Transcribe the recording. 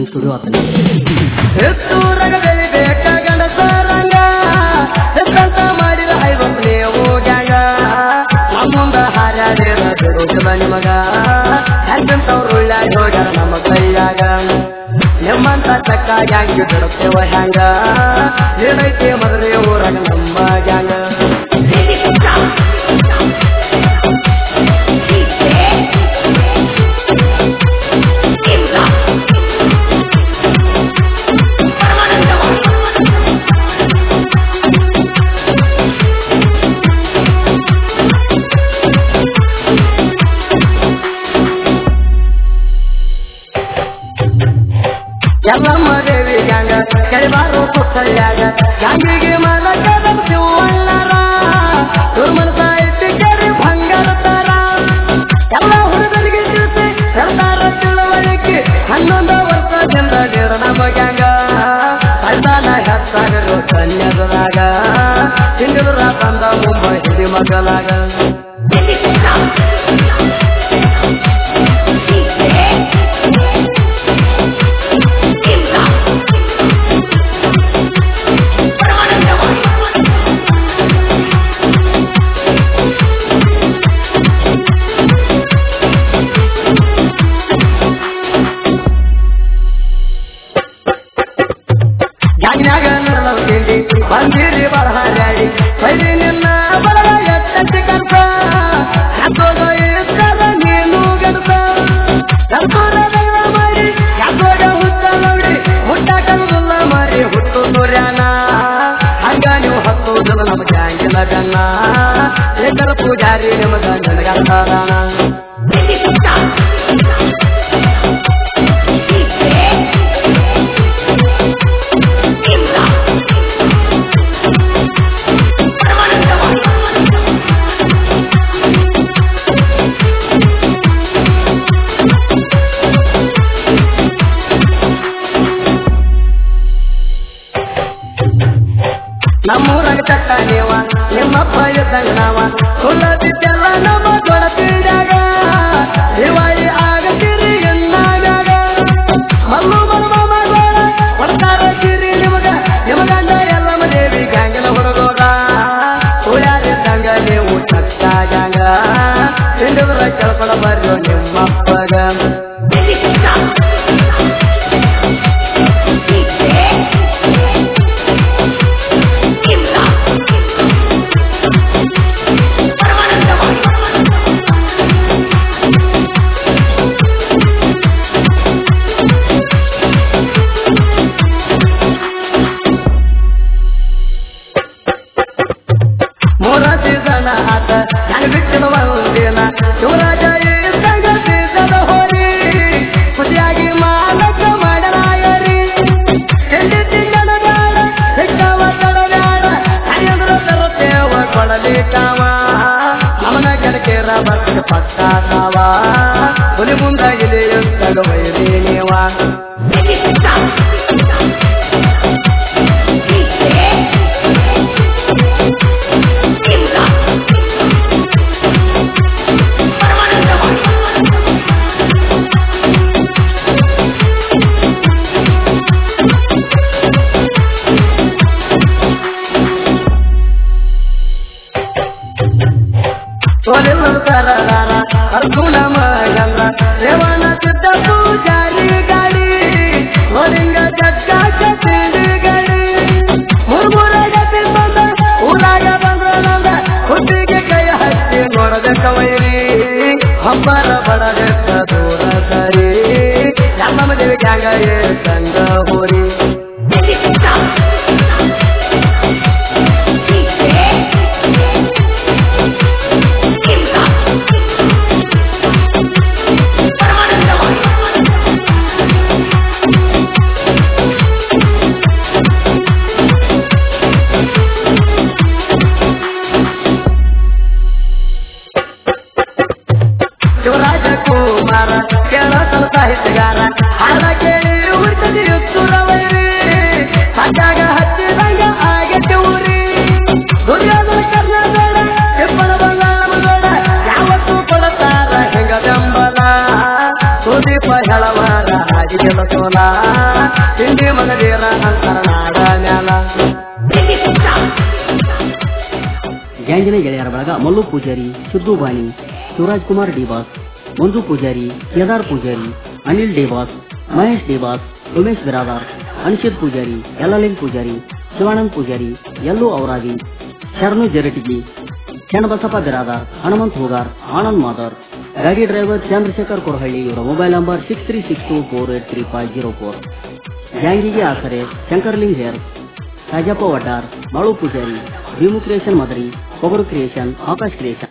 studio ಆತನ ಎತ್ತೂರಗ ಬೆಳಿಬೇಕ ಗಂಡಸರಂಗ ಎತ್ತಂತ ಮಾಡಿದ ಐವತ್ತು ನೀವು ಗ್ಯಾಂಗ ನಮ್ಮುಂದ ಹಾರ್ಯಾಡಿರ ಬಿಡುದಿಲ್ಲ ನಿಮಗ ಹೆಂಗಂತವ್ರು ಉಳ್ಳಾಡಿ ಹೋಗ್ಯಾರ ನಮ್ಮ ಕೈಯಾಗ ನಿಮ್ಮಂತ ಚಕ್ಕ ಗ್ಯಾಂಗ್ ಬಿಡುತ್ತೇವ ಹ್ಯಾಂಗ ಏನೈತಿ ಮದುವೆ ಊರಾಗ ನಮ್ಮ ಗ್ಯಾಂಗ ಎಲ್ಲಮ್ಮ ದೇವಿ ಗ್ಯಾಂಗ ಕೆಳಬಾರು ಸುತ್ತಲ್ಯಾಗ ಗ್ಯಾಂಗಿಗೆ ಮಲಕದ ಶಿವಣ್ಣರ ದುರ್ಮನ ಸಾಹಿತ್ಯ ಕೆರೆ ಭಂಗರ ತರ ಎಲ್ಲ ಹುಡುಗರಿಗೆ ತಿಳಿಸಿ ಸರ್ದಾರ ತಿಳುವಳಿಕೆ ಹನ್ನೊಂದು ವರ್ಷದಿಂದ ನೀರು ನಮ್ಮ ಗ್ಯಾಂಗ ಸಂತಾನ ಹೆಚ್ಚಾಗಲು ಕನ್ಯದರಾಗ ಸಿಂಗಲೂರ ತಂದ ಮುಂಬೈ ಹಿಡಿ ಮಗಲಾಗ ಗ್ಯಾಂಗ್ನ್ಯಾಗ ನಡಲವ ತಿಂಡಿ ಬಂದಿರಿ ಬರಹಾಡಿ ಬೈರಿ ನಿನ್ನ ಬರಲ ಎತ್ತಂತಿ ಕರ್ಸ ಹಾಕೋದ ಇರ್ತದ ನೀನು ಗಡ್ಸ ಕರ್ಪೂರ ದೈವ ಮಾಡಿ ಯಾಕೋಗ ಹುತ್ತ ನೋಡಿ ಹುಟ್ಟ ಕರುದಿಲ್ಲ ಮಾರಿ ಹುಟ್ಟು ಸೂರ್ಯನ ಹಂಗ ನೀವು ಹತ್ತುವುದಿಲ್ಲ ನಮ್ಮ ಗ್ಯಾಂಗಿನ ಗನ್ನ ಏಕರ ಪೂಜಾರಿ ನಿಮಗ ನನಗಂತಾರಾಣ ನಮ್ಮೂರಾಗ ಚಟ್ಟ ನೀವ ನಿಮ್ಮಪ್ಪ ಇದ್ದಂಗ ನಾವ ಸುಳ್ಳದಿದ್ದೆಲ್ಲ ನಮ್ಮ ಕೊಡತಿದ್ದಾಗ ದಿವಾಳಿ ಆಗತಿರಿ ಎನ್ನಾಗಾಗ ಮಲ್ಲು ಮಲ್ಮ ಮಗಳ ಕೊಡ್ತಾರ ಸಿರಿ ನಿಮಗ ನಿಮಗಂಡ ಎಲ್ಲಮ್ಮ ದೇವಿ ಗ್ಯಾಂಗಿನ ಹುಡುಗೋಗ ಸುಳ್ಯಾದಿದ್ದಂಗ ನೀವು ಚಟ್ಟಾಗ ತಿಂಡಿದ್ರ ಕೆಳ್ಕೊಡ ಬರ್ರಿ ನಿಮ್ಮಪ್ಪಗ ಮೂರ ಸೀಸನ ಆತ ನಾನು ಬಿಟ್ಟಿನ ಒಂದಿನ ಶಿವರಾಜ ಇದ್ದಂಗ ಸೀಸನ ಹೋರಿ ಖುಷಿಯಾಗಿ ಮಾಲಕ ಮಾಡಲಾಯರಿ ತಿಂಡಿ ತಿಂಗನ ಬ್ಯಾಡ ಸಿಕ್ಕವ ತಡಬ್ಯಾಡ ಹರಿಯಂದ್ರ ತರುತ್ತೇವ ಕೊಡಲಿ ಕಾವ ಅವನ ಕೆಡಕೇರ ಬರ್ತ ಪಟ್ಟ ಸಾವ ಹುಲಿ ಮುಂದಾಗಿದೆ ಎತ್ತಗ ವೈರಿ ನೀವ ಸೋಲಿಲ್ಲ ಸರದಾರ ಅರ್ಜುನ ಮಗಂದ್ರ ರೇವಣ ಸಿದ್ಧ ಪೂಜಾರಿ ಗಾಡಿ ಮರಿಂಗ ಜಗ್ಗಾಕ ತಿಂಡಿ ಗಾಡಿ ಮುರ್ಮುರ ಗತಿ ಬಂದ ಊರಾಗ ಬಂದ್ರ ನಂದ ಹುಟ್ಟಿಗೆ ಕೈ ಹಚ್ಚಿ ನೋಡಬೇಕ ವೈರಿ ಹಬ್ಬರ ಬಡಬೇಕ ದೂರ ಸರಿ ನಮ್ಮ ದೇವಿ ಗ್ಯಾಂಗ ಏ ಸಂಗ ಹೋರಿ ಶಿವರಾಜ ಕುಮಾರ ಕೇಳತನ ಸಾಹಿತ್ಯಗಾರ ಹಾಡ ಕೇಳಿ ಉಳಿತದೆ ಉತ್ತುರ ವೈರಿ ಸಾಕಾಗ ಹಚ್ಚಿದಂಗ ಆಗತ್ತೆ ಊರಿ ದುರ್ಯೋಧನ ಕರ್ಣಬೇಡ ತಿಪ್ಪಣ ಬಂಗಾಳ ಯಾವತ್ತೂ ಕೊಡತಾರ ಹೆಂಗ ಬೆಂಬಲ ಸುದೀಪ ಹೆಳವಾರ ಆಗಿದೆಲ್ಲ ಸೋಲ ತಿಂಡಿ ಮಗದೇರ ಅಂತರ ನಾಡ ಮ್ಯಾಲ ಗ್ಯಾಂಗಿನ ಗೆಳೆಯರ ಬಳಗ Mallu Pujari Siddu Bani Shivaraj Kumar D boss Manju Pujari Kedar Pujari Anil D boss Mahesh D boss Umesh Biradar Anshit Pujari Yallaling Pujari Shivanand Pujari Yallu Auradi Sharanu Jaratagi Channabasappa Biradar Hanumanth Hoogar Anand Madar ಗಾಡಿ ಡ್ರೈವರ್ ಚಂದ್ರಶೇಖರ್ ಕೊರಹಳ್ಳಿ ಇವರ mobile number six three six two four eight three five zero four ಗ್ಯಾಂಗಿಗೆ ಆಸರೆ ಶಂಕರ್ಲಿಂಗ್ ಹೇರ್ ರಾಜಪ್ಪ ವಡ್ಡಾರ್ ಮಾಳು ಪೂಜಾರಿ ಭೀಮು ಕ್ರಿಯೇಷನ್ ಮದರಿ ಕೊಬರು ಕ್ರಿಯೇಷನ್ ಆಕಾಶ್ ಕ್ರಿಯೇಷನ್